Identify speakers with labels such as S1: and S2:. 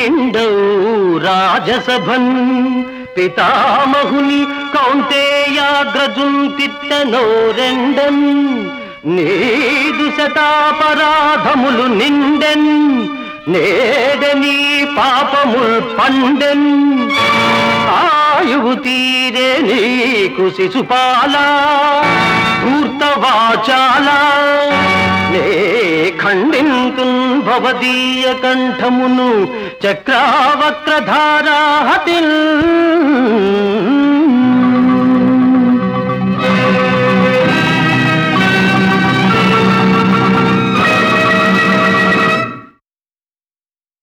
S1: నిండవు రాజసభన్ పితామహుని కౌంతేయాగ్రజున్ తిట్టనో రెండన్ నీదు శతాపరాధములు నిండెన్ నేడని పాపముల్ పండెన్ ఆయువు తీరే నీకు శిశుపాల ధూర్తవాచాల నే ఖండింతు భవదీయ కంఠమును చక్రావక్రధారాహతిల్